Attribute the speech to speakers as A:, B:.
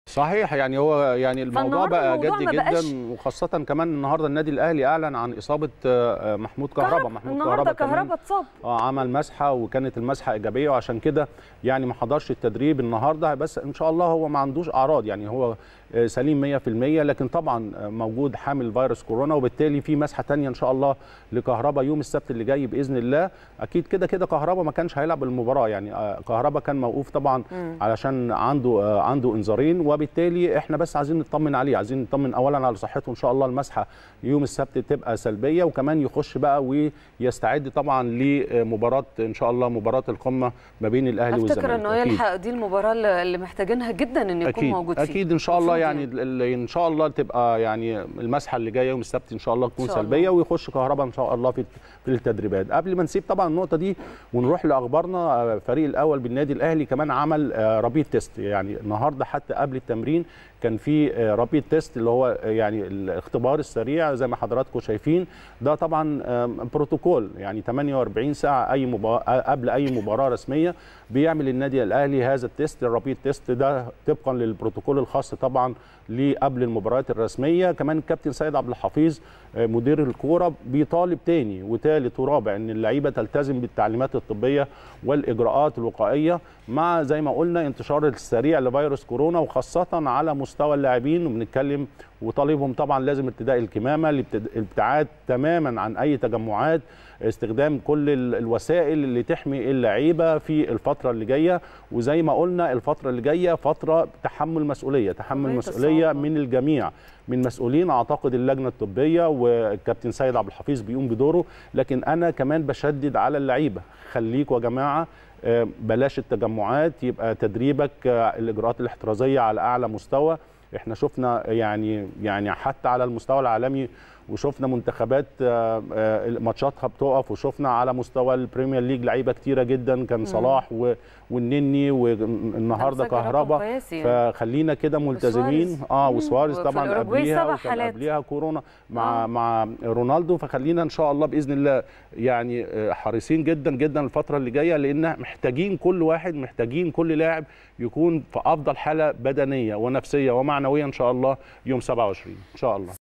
A: صحيح يعني هو يعني الموضوع
B: فالنهاردة
A: بقى
B: الموضوع
A: جدي
B: ما بقاش-
A: جدا وخاصه كمان النهارده النادي الاهلي اعلن عن اصابه آه، محمود كهربا محمود
B: النهارده
A: كمان
B: كهربا اتصاب
A: اه عمل مسحه وكانت المسحه ايجابيه وعشان كده يعني ما حضرش التدريب النهارده بس ان شاء الله هو ما عندوش اعراض يعني هو آه، سليم 100% لكن طبعا آه، موجود حامل فيروس كورونا وبالتالي في مسحه تانية ان شاء الله لكهربا يوم السبت اللي جاي باذن الله اكيد كده كده كهربا ما كانش هيلعب المباراه يعني آه، كهربا كان موقوف طبعا علشان عنده آه، عنده انذارين وبالتالي احنا بس عايزين نطمن عليه عايزين نطمن اولا على صحته ان شاء الله المسحه يوم السبت تبقى سلبيه وكمان يخش بقى ويستعد طبعا لمباراه ان شاء الله مباراه القمه ما بين الاهلي والزمالك
B: افتكر انه
A: أكيد.
B: يلحق دي المباراه اللي اللي محتاجينها جدا ان يكون
A: اكيد
B: موجود فيها
A: اكيد ان شاء الله
B: المفروض
A: يعني ال- ال- ان شاء الله تبقى يعني المسحه اللي جايه يوم السبت ان شاء الله تكون
B: إن شاء
A: سلبيه ويخش كهرباء ان شاء الله في في التدريبات قبل ما نسيب طبعا النقطه دي ونروح لاخبارنا آه، الفريق الاول بالنادي الاهلي كمان عمل آه، رابيد تيست يعني النهارده حتى قبل التمرين كان في آه، رابيد تيست اللي هو آه، يعني الاختبار السريع زي ما حضراتكم شايفين ده طبعا آه، بروتوكول يعني 48 ساعه اي مبا... قبل اي مباراه رسميه بيعمل النادي الاهلي هذا التيست الرابيد تيست ده طبقا للبروتوكول الخاص طبعا قبل المباريات الرسميه كمان الكابتن سيد عبد الحفيظ آه، مدير الكوره بيطالب تاني وثالث ورابع ان اللعيبه تلتزم بالتعليمات الطبيه والاجراءات الوقائيه مع زي ما قلنا انتشار السريع لفيروس كورونا وخاصه على مستوى اللاعبين وبنتكلم وطالبهم طبعا لازم ارتداء الكمامه الابتد- الابتعاد تماما عن اي تجمعات استخدام كل ال- الوسائل اللي تحمي اللعيبه في الفتره اللي جايه وزي ما قلنا الفتره اللي جايه فتره تحمل مسؤوليه تحمل
B: قضية
A: مسؤوليه
B: الصعوبة.
A: من الجميع من مسؤولين اعتقد اللجنه الطبيه والكابتن سيد عبد الحفيظ بيقوم بدوره لكن انا كمان بشدد على اللعيبه خليكوا يا جماعه آه، بلاش التجمعات يبقى تدريبك آه، الاجراءات الاحترازيه على اعلى مستوى احنا شفنا يعني يعني حتى على المستوى العالمي وشفنا منتخبات آه، آه، ماتشاتها بتقف وشفنا على مستوى البريمير ليج لعيبه كتيره جدا كان صلاح و- والنني والنهارده
B: مسجل رقم
A: كهربا
B: قياسي يعني.
A: فخلينا كده ملتزمين
B: وسواريز.
A: اه
B: مم.
A: وسواريز
B: وفي
A: طبعا
B: الأوروجواي
A: قبليها
B: سبع
A: وكان
B: حالات.
A: قبليها كورونا مع
B: آه.
A: مع رونالدو فخلينا ان شاء الله باذن الله يعني آه، حريصين جدا جدا الفتره اللي جايه لان محتاجين كل واحد محتاجين كل لاعب يكون في افضل حاله بدنيه ونفسيه ومعنويه ان شاء الله يوم 27 ان شاء الله